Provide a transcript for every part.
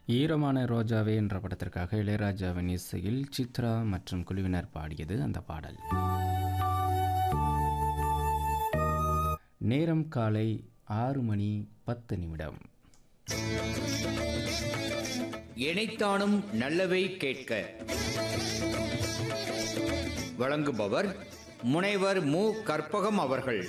ஈரமான ரோஜாவே என்ற படத்திற்காக இளையராஜாவின் இசையில் சித்ரா மற்றும் குழுவினர் பாடியது அந்த பாடல் நேரம் காலை ஆறு மணி பத்து நிமிடம் இணைத்தானும் நல்லவை கேட்க வழங்குபவர் முனைவர் மு கற்பகம் அவர்கள்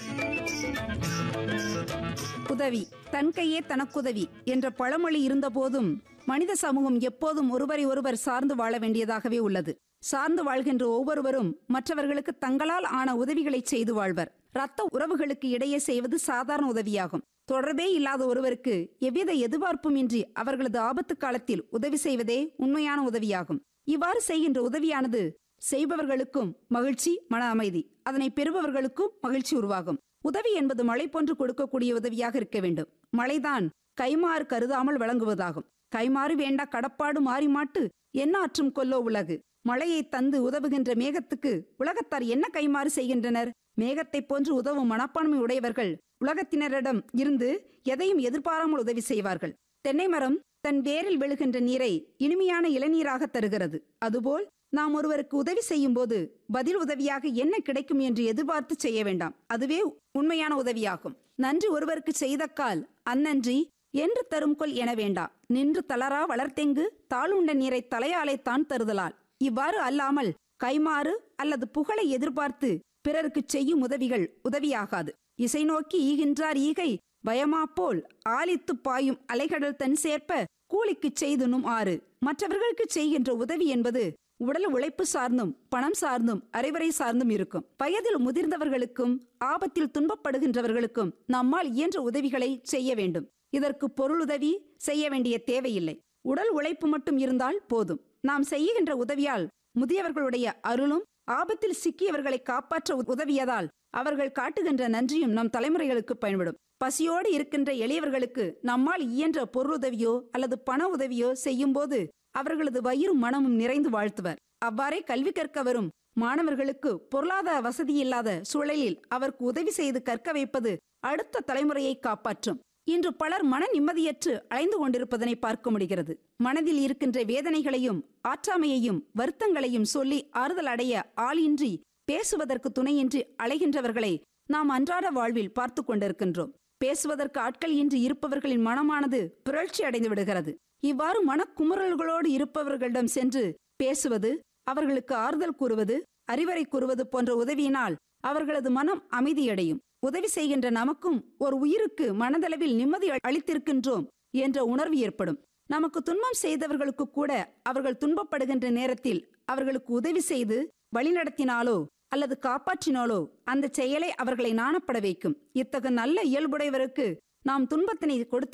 உதவி தன் கையே தனக்குதவி என்ற பழமொழி இருந்தபோதும் மனித சமூகம் எப்போதும் ஒருவரை ஒருவர் சார்ந்து வாழ வேண்டியதாகவே உள்ளது சார்ந்து வாழ்கின்ற ஒவ்வொருவரும் மற்றவர்களுக்கு தங்களால் ஆன உதவிகளை செய்து வாழ்வர் ரத்த உறவுகளுக்கு இடையே செய்வது சாதாரண உதவியாகும் தொடர்பே இல்லாத ஒருவருக்கு எவ்வித எதிர்பார்ப்பும் இன்றி அவர்களது ஆபத்து காலத்தில் உதவி செய்வதே உண்மையான உதவியாகும் இவ்வாறு செய்கின்ற உதவியானது செய்பவர்களுக்கும் மகிழ்ச்சி மன அமைதி அதனை பெறுபவர்களுக்கும் மகிழ்ச்சி உருவாகும் உதவி என்பது மழை போன்று கொடுக்கக்கூடிய உதவியாக இருக்க வேண்டும் மழைதான் கைமாறு கருதாமல் வழங்குவதாகும் கைமாறு வேண்டா கடப்பாடு மாறி மாட்டு என்ன ஆற்றும் கொல்லோ உலகு மழையை தந்து உதவுகின்ற மேகத்துக்கு உலகத்தார் என்ன கைமாறு செய்கின்றனர் மேகத்தைப் போன்று உதவும் மனப்பான்மை உடையவர்கள் உலகத்தினரிடம் இருந்து எதையும் எதிர்பாராமல் உதவி செய்வார்கள் தென்னை மரம் தன் வேரில் விழுகின்ற நீரை இனிமையான இளநீராக தருகிறது அதுபோல் நாம் ஒருவருக்கு உதவி செய்யும் போது பதில் உதவியாக என்ன கிடைக்கும் என்று எதிர்பார்த்து செய்ய வேண்டாம் அதுவே உண்மையான உதவியாகும் நன்றி ஒருவருக்கு செய்த கால் அந்நன்றி என்று தரும் கொள் என வேண்டா நின்று தளரா வளர்த்தெங்கு தாளுண்ட நீரை தலையாலை தான் தருதலால் இவ்வாறு அல்லாமல் கைமாறு அல்லது புகழை எதிர்பார்த்து பிறருக்கு செய்யும் உதவிகள் உதவியாகாது இசை நோக்கி ஈகின்றார் ஈகை பயமா போல் ஆலித்து பாயும் அலைகடல் தன் சேர்ப்ப கூலிக்குச் செய்துனும் ஆறு மற்றவர்களுக்கு செய்கின்ற உதவி என்பது உடல் உழைப்பு சார்ந்தும் பணம் சார்ந்தும் அரைவரை சார்ந்தும் இருக்கும் வயதில் முதிர்ந்தவர்களுக்கும் ஆபத்தில் துன்பப்படுகின்றவர்களுக்கும் நம்மால் இயன்ற உதவிகளை செய்ய வேண்டும் இதற்கு பொருளுதவி செய்ய வேண்டிய தேவையில்லை உடல் உழைப்பு மட்டும் இருந்தால் போதும் நாம் செய்கின்ற உதவியால் முதியவர்களுடைய அருளும் ஆபத்தில் சிக்கியவர்களை காப்பாற்ற உதவியதால் அவர்கள் காட்டுகின்ற நன்றியும் நம் தலைமுறைகளுக்கு பயன்படும் பசியோடு இருக்கின்ற எளியவர்களுக்கு நம்மால் இயன்ற பொருளுதவியோ அல்லது பண உதவியோ செய்யும் போது அவர்களது வயிறும் மனமும் நிறைந்து வாழ்த்துவர் அவ்வாறே கல்வி கற்க வரும் மாணவர்களுக்கு பொருளாதார வசதி இல்லாத சூழலில் அவருக்கு உதவி செய்து கற்க வைப்பது அடுத்த தலைமுறையை காப்பாற்றும் இன்று பலர் மன நிம்மதியற்று அலைந்து கொண்டிருப்பதனை பார்க்க முடிகிறது மனதில் இருக்கின்ற வேதனைகளையும் ஆற்றாமையையும் வருத்தங்களையும் சொல்லி ஆறுதல் அடைய ஆளின்றி பேசுவதற்கு துணையின்றி அலைகின்றவர்களை நாம் அன்றாட வாழ்வில் பார்த்து கொண்டிருக்கின்றோம் பேசுவதற்கு ஆட்கள் இன்றி இருப்பவர்களின் மனமானது புரட்சி அடைந்து விடுகிறது இவ்வாறு மனக்குமுறல்களோடு இருப்பவர்களிடம் சென்று பேசுவது அவர்களுக்கு ஆறுதல் கூறுவது அறிவுரை கூறுவது போன்ற உதவியினால் அவர்களது மனம் அமைதியடையும் உதவி செய்கின்ற நமக்கும் ஒரு உயிருக்கு மனதளவில் நிம்மதி அளித்திருக்கின்றோம் என்ற உணர்வு ஏற்படும் நமக்கு துன்பம் செய்தவர்களுக்கு கூட அவர்கள் துன்பப்படுகின்ற நேரத்தில் அவர்களுக்கு உதவி செய்து வழிநடத்தினாலோ அல்லது காப்பாற்றினாலோ அந்த செயலை அவர்களை நாணப்பட வைக்கும் இத்தகைய நல்ல இயல்புடையவருக்கு நாம் துன்பத்தினை கொடுத்து